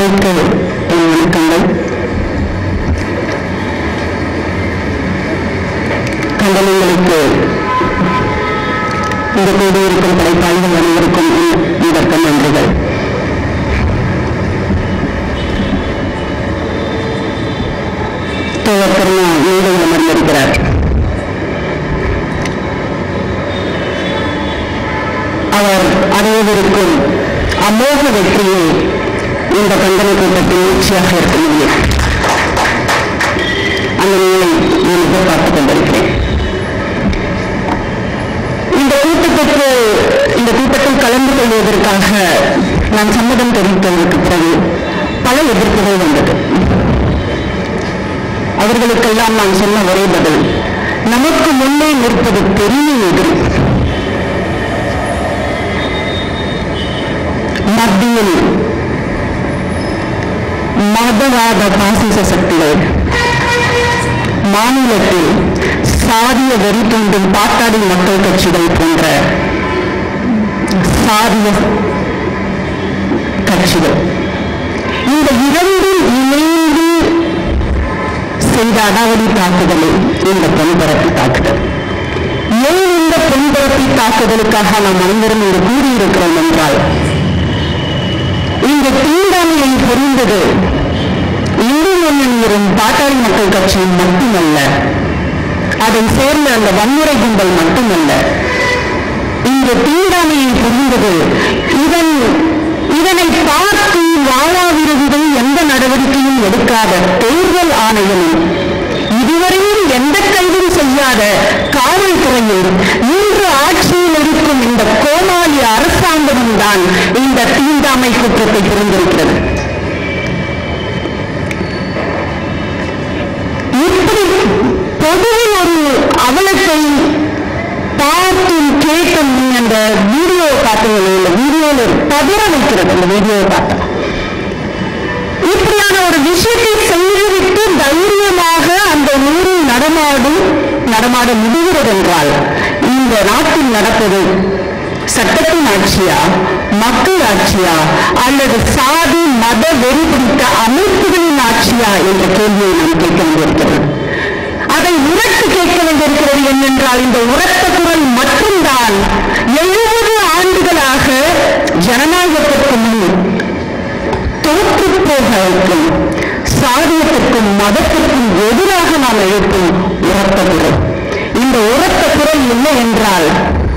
அனைவருக்கு என் வணக்கங்கள் கண்டனங்களுக்கு இந்த கூடியிருக்கும் படைப்பாளிகள் அனைவருக்கும் என் முதற்க நன்றிகள் தோழர் கருணா மேடையில் அமர்ந்திருக்கிறார் அவர் அடையவிருக்கும் அமோக வெற்றியை இந்த கண்டன கூட்டத்தில் நீட்சியாக இருக்க முடியும் அந்த நிலை நான் எதிர்பார்த்துக் கொண்டிருக்கிறேன் இந்த கூட்டத்திற்கு இந்த கூட்டத்தில் கலந்து கொள்வதற்காக நான் சம்மதம் தெரிவித்ததற்கு பிறகு பல எதிர்ப்புகள் வந்தது அவர்களுக்கெல்லாம் நான் சொன்ன ஒரே பதில் நமக்கு முன்னே நிற்பது பெரிய எதிரி மத்தியில் மதவாத பாசிச சக்திகள் மாநிலத்தில் சாதிய வெறி தூண்டும் பாட்டாளி மக்கள் கட்சிகள் போன்ற சாதிய கட்சிகள் இந்த இரண்டும் இணைந்து செய்த அடாவடி தாக்குதலை இந்த பெண்பரப்பி தாக்குதல் ஏன் இந்த பெண்பரப்பி தாக்குதலுக்காக நாம் அனைவரும் இங்கு கூடியிருக்கிறோம் என்றால் இந்த தீண்டாமையை புரிந்தது இந்து முன்னணியரும் பாட்டாளி மக்கள் கட்சியும் மட்டுமல்ல அதை சேர்ந்த அந்த வன்முறை கும்பல் மட்டுமல்ல இந்த தீண்டாமையை புரிந்தது இதன் இதனை பார்த்து வாழாவிருந்து எந்த நடவடிக்கையும் எடுக்காத தேர்தல் ஆணையமும் இதுவரையில் எந்த கைதும் செய்யாத காவல்துறையில் இன்று ஆட்சியில் இருக்கும் இந்த கோமாளி அரசாங்கமும் தான் இந்த தீண்டாமை குற்றத்தை புரிந்திருக்கிறது இப்படி பொதுவில் ஒரு அவலத்தை பார்த்தும் கேட்டும் நீ அந்த வீடியோ பார்த்தீங்களே இந்த வீடியோவில் பதற வைக்கிறது அந்த வீடியோவை பார்த்தா இப்படியான ஒரு விஷயத்தை செய்துவிட்டு தைரியமாக அந்த ஊரில் நடமாடும் நடமாட முடிகிறது என்றால் இந்த நாட்டில் நடப்பது சட்டத்தின் ஆட்சியா மக்கள் ஆட்சியா அல்லது சாதி மத வெறி பிடித்த அமைப்புகளின் ஆட்சியா என்ற கேள்வியை நாம் கேட்க வேண்டியிருக்கிறது அதை உரத்து கேட்க வேண்டியிருக்கிறது என்னென்றால் இந்த உரத்த குரல் மட்டும்தான் எழுபது ஆண்டுகளாக ஜனநாயகத்திற்கு முன் தோற்று போக வைக்கும் சாதியத்திற்கும் மதத்திற்கும் எதிராக நாம் எழுப்பும் உரத்த குரல் இந்த உரத்த குரல் இல்லை என்றால்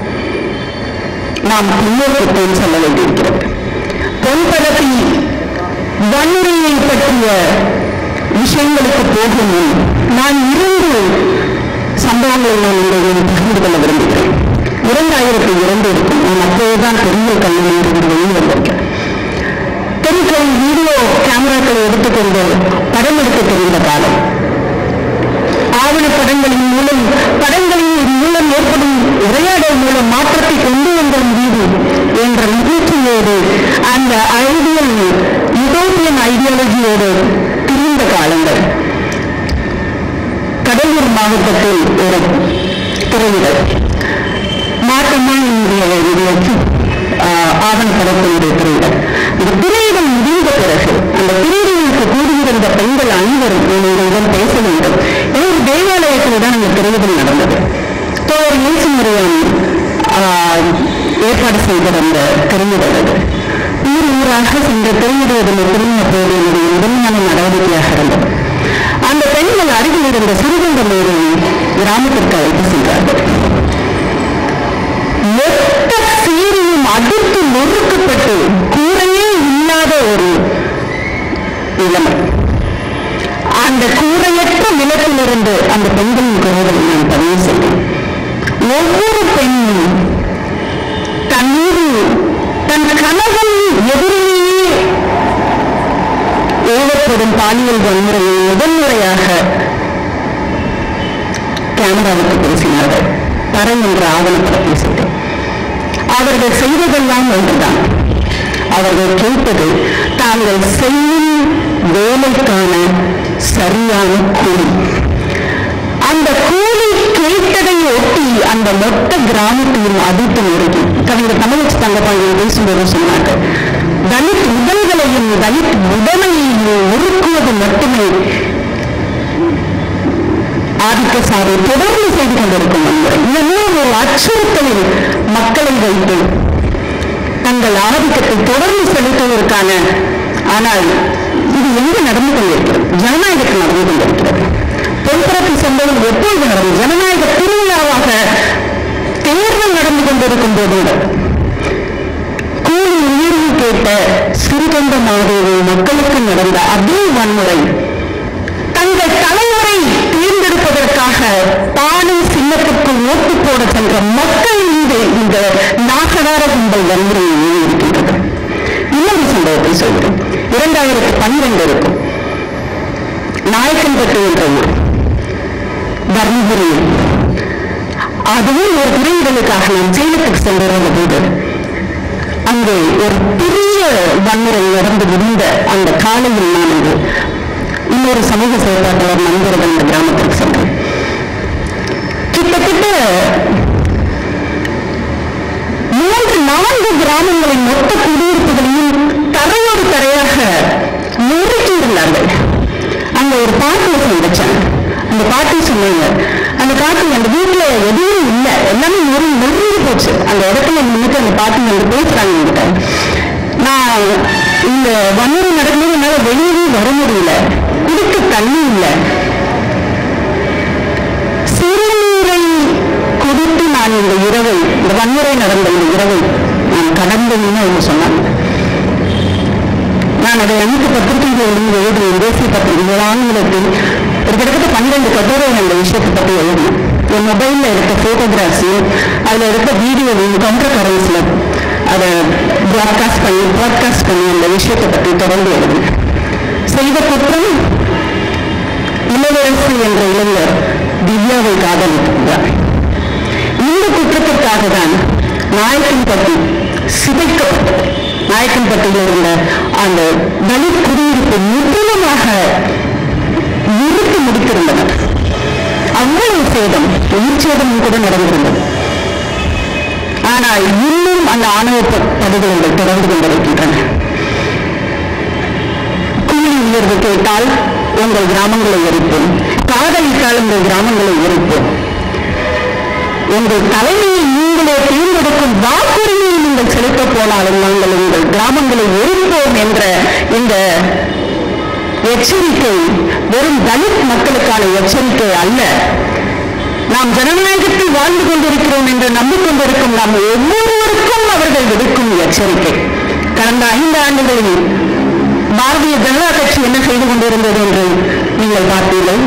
நாம் பின்னோக்கத்தையும் சொல்ல வேண்டியிருக்கிறது பொன்படத்தி வன்முறையை பற்றிய விஷயங்களுக்கு போகும் முன் நான் இரண்டு சம்பவங்களை நான் உங்களுடன் பகிர்ந்து கொள்ள விரும்புகிறேன் இரண்டாயிரத்தி இரண்டு இருக்கும் நான் அப்போதுதான் பெரிய கல்லூரியிலிருந்து வெளியே வந்திருக்கேன் பெண்கள் வீடியோ கேமராக்களை எடுத்துக்கொண்டு படம் எடுக்க தெரிந்த காலம் ஆவணப்படங்களின் மூலம் படங்களின் மூலம் ஏற்படும் உரையாடல் மூலம் மாற்றத்தை கொண்டு வந்த முடிவு என்ற நிகழ்ச்சியோடு அந்த ஐடியல் யூரோப்பியன் ஐடியாலஜியோடு திரிந்த காலங்கள் கடலூர் மாவட்டத்தில் ஒரு திரையிடல் மாற்றமா என்னுடைய ஆவணப்படத்தினுடைய திரையிடல் இந்த திரையிடல் முடிந்த பிறகு அந்த திரையிடலுக்கு கூடியிருந்த பெண்கள் அனைவரும் என்னுடன் பேச வேண்டும் ஏன்னா ஒரு தேவாலயத்தில் தான் அந்த திரையிடல் நடந்தது தோழர் இயேசு முறையான் ஏற்பாடு செய்திருந்த திரையிடல் அது ஊர் ஊராக சென்று திரையிடுவது மட்டுமே அப்போது என்னுடைய முதன்மையான நடவடிக்கையாக இருந்தது அந்த பெண்கள் அருகில் இருந்த சிறுகண்டமேரி கிராமத்திற்கு அழைத்து சென்றார்கள் மொத்த சீரியும் அதிர்த்து நொறுக்கப்பட்டு கூரையே இல்லாத ஒரு நிலைமை அந்த கூரையற்ற நிலத்திலிருந்து அந்த பெண்களின் குரல்களை நான் பதிவு செய்தேன் ஒவ்வொரு பெண்ணும் தன் மீது தன் கணவன் எதிரிலேயே ஏவப்படும் பாலியல் வன்முறையை முதன்முறையாக கேமராவுக்கு பேசினார்கள் தரம் என்ற ஆவணப்படத்தில் செய்தேன் அவர்கள் செய்வதெல்லாம் ஒன்றுதான் அவர்கள் கேட்டது தாங்கள் செய்யும் வேலைக்கான சரியான கூலி அந்த கூலி கேட்டதை ஒட்டி அந்த மொத்த கிராமத்தையும் அதிர்த்து நொறுக்கி கவிஞர் தமிழச்சி தங்கப்பாண்டியன் பேசும்போது சொன்னாங்க தலித் உடல்களையும் தலித் உடமையையும் ஒடுக்குவது மட்டுமே ஆதிக்க சாரை தொடர்ந்து செய்து கொண்டிருக்கும் வன்முறை இன்னும் ஒரு அச்சுறுத்தலில் மக்களை வைத்து தங்கள் ஆதிக்கத்தை தொடர்ந்து செலுத்துவதற்கான ஆனால் இது எங்கு நடந்து கொண்டிருக்கிறது ஜனநாயகத்தில் நடந்து கொண்டிருக்கிறது பொன்பரப்பு சம்பவம் எப்பொழுது நடந்தது ஜனநாயக திருவிழாவாக தேர்தல் நடந்து கொண்டிருக்கும் போது கூலி உயர்வு கேட்ட சிறுகண்ட மாதேவி மக்களுக்கு நடந்த அதே வன்முறை தங்கள் தலைவரை தேர்ந்தெடுப்பதற்காக பானை சின்னத்திற்குள் ஓட்டு போட சென்ற மக்கள் மீது இந்த நாகடார கும்பல் வன்முறையை இருக்கின்றது இன்னொரு சம்பவத்தை சொல்கிறேன் இரண்டாயிரத்தி பன்னிரண்டு இருக்கும் நாயக்கன்பட்டு என்ற ஊர் தர்மபுரியில் அதுவும் ஒரு திரையிடலுக்காக நான் சேலத்துக்கு சென்றிருந்த போது அங்கே ஒரு பெரிய வன்முறை நடந்து முடிந்த அந்த காலையில் நான் அங்கு இன்னொரு சமூக செயல்பாட்டாளர் நண்பர்கள் இந்த கிராமத்திற்கு சென்றேன் கிட்டத்தட்ட மூன்று நான்கு கிராமங்களின் மொத்த குடியிருப்புகளையும் தரையோடு தரையாக நொறுக்கி இருந்தார்கள் அங்க ஒரு பாட்டில் சந்திச்சேன் அந்த பாட்டி சொன்னாங்க அந்த பாட்டி அந்த வீட்டுல எதுவும் இல்லை எல்லாமே நொறு நொறுங்கி போச்சு அந்த இடத்துல நின்றுட்டு அந்த பாட்டி வந்து பேசுறாங்க என்கிட்ட நான் இந்த வன்முறை நடக்கும்போது என்னால வெளியவே வர முடியல குடிக்க தண்ணி இல்லை சிறுநீரை குடித்து நான் இந்த இரவை இந்த வன்முறை நடந்த இந்த இரவை நான் கடந்தேன்னு அவங்க சொன்னாங்க நான் அதை அனைத்து பத்திரிகைகளில் இருந்து எழுதினேன் தேசிய பத்திரிகை ஆங்கிலத்தில் ஒரு கிட்டத்தட்ட பன்னிரண்டு கட்டுரை அந்த விஷயத்தை பற்றி எழுதினேன் என் மொபைலில் இருக்க ஃபோட்டோகிராஃப்ஸையும் அதில் இருக்க வீடியோவையும் கவுண்டர் கரன்ஸில் அதை ப்ராட்காஸ்ட் பண்ணி ப்ராட்காஸ்ட் பண்ணி அந்த விஷயத்தை பற்றி தொடர்ந்து எழுதினேன் செய்த குற்றம் இளவரசு என்ற இளைஞர் திவ்யாவை காதலித்திருந்தார் இந்த குற்றத்திற்காக தான் நாயக்கன்பட்டி சிதைக்கப்பட்டது நாயக்கன்பட்டியில் இருந்த அந்த தலித் குடியிருப்பு முற்றிலுமாக நிறுத்தி முடித்திருந்தனர் அவ்வளவு சேதம் உயிர் சேதமும் கூட நடந்திருந்தது ஆனால் இன்னும் அந்த ஆணவ ப- படுகொலைகள் தொடர்ந்து கொண்டிருக்கின்றன கூலி உயர்வு கேட்டால் உங்கள் கிராமங்களை எரிப்போம் காதலித்தால் உங்கள் கிராமங்களை எரிப்போம் உங்கள் தலைமையை நீங்களே தேர்ந்தெடுக்கும் வாக்குரிமையை நீங்கள் செலுத்த போனாலும் நாங்கள் உங்கள் கிராமங்களை எரிப்போம் என்ற இந்த எச்சரிக்கை வெறும் தலித் மக்களுக்கான எச்சரிக்கை அல்ல நாம் ஜனநாயகத்தில் வாழ்ந்து கொண்டிருக்கிறோம் என்று நம்பிக்கொண்டிருக்கும் நாம் ஒவ்வொருவருக்கும் அவர்கள் விடுக்கும் எச்சரிக்கை கடந்த ஐந்து ஆண்டுகளில் பாரதிய ஜனதா கட்சி என்ன செய்து கொண்டிருந்தது என்று நீங்கள் பார்த்தீர்கள்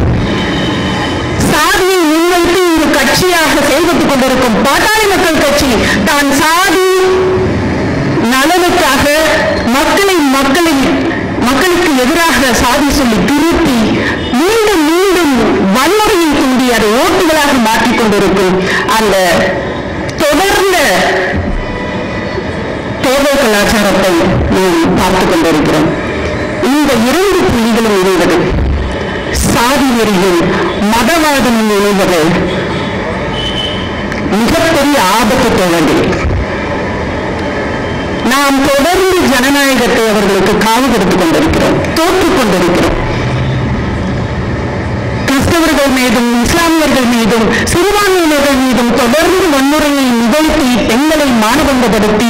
சாதியை முன்வைத்து ஒரு கட்சியாக செயல்பட்டுக் கொண்டிருக்கும் பாட்டாளி மக்கள் கட்சி தான் சாதி நலனுக்காக மக்களை மக்களின் மக்களுக்கு எதிராக சாதி சொல்லி திருப்பி மீண்டும் மீண்டும் வன்முறையை தூண்டி அதை ஓட்டுகளாக மாற்றிக் கொண்டிருக்கும் அந்த தொடர்ந்த தேவை கலாச்சாரத்தை நாம் பார்த்துக் கொண்டிருக்கிறோம் இந்த இரண்டு புள்ளிகளும் இணைவது சாதி வெறியும் மதவாதமும் இணைவது மிகப்பெரிய ஆபத்து தோழர்களே நாம் தொடர்ந்து ஜனநாயகத்தை அவர்களுக்கு காவு கொடுத்துக் கொண்டிருக்கிறோம் தோற்றுக் கொண்டிருக்கிறோம் கிறிஸ்தவர்கள் மீதும் இஸ்லாமியர்கள் மீதும் சிறுபான்மையினர்கள் மீதும் தொடர்ந்து வன்முறையை நிகழ்த்தி பெண்களை மானபங்கப்படுத்தி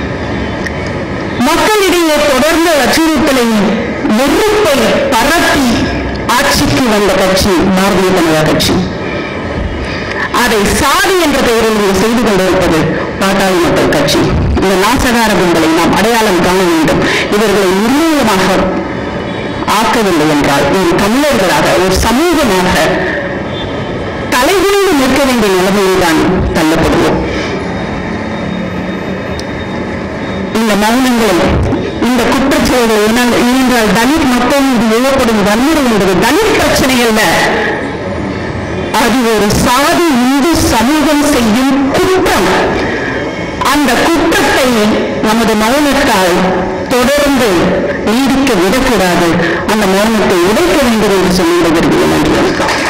மக்களிடையே தொடர்ந்த அச்சுறுத்தலை வெறுப்பை பரப்பி ஆட்சிக்கு வந்த கட்சி பாரதிய ஜனதா கட்சி அதை சாதி என்ற பெயரில் இங்கு செய்து கொண்டிருப்பது பாட்டாளி மக்கள் கட்சி இந்த நாசகார கும்பலை நாம் அடையாளம் காண வேண்டும் இவர்களை நிர்மூலமாக ஆக்கவில்லை என்றால் ஒரு தமிழர்களாக ஒரு சமூகமாக தலைகுனிந்து நிற்க வேண்டிய நிலைமையில் தான் தள்ளப்படுவோம் இந்த மௌனங்கள் இந்த குற்றச்செயல்கள் ஏனால் ஏனென்றால் தலித் மக்கள் மீது எழுப்படும் வன்முறை என்பது தலித் பிரச்சனை அல்ல அது ஒரு சாதி இந்து சமூகம் செய்யும் குற்றம் அந்த குற்றத்தை நமது மௌனத்தால் தொடர்ந்து நீடிக்க விடக்கூடாது அந்த மௌனத்தை உடைக்க வேண்டும் என்று சொல்லி விடுகிறேன் நன்றி வணக்கம்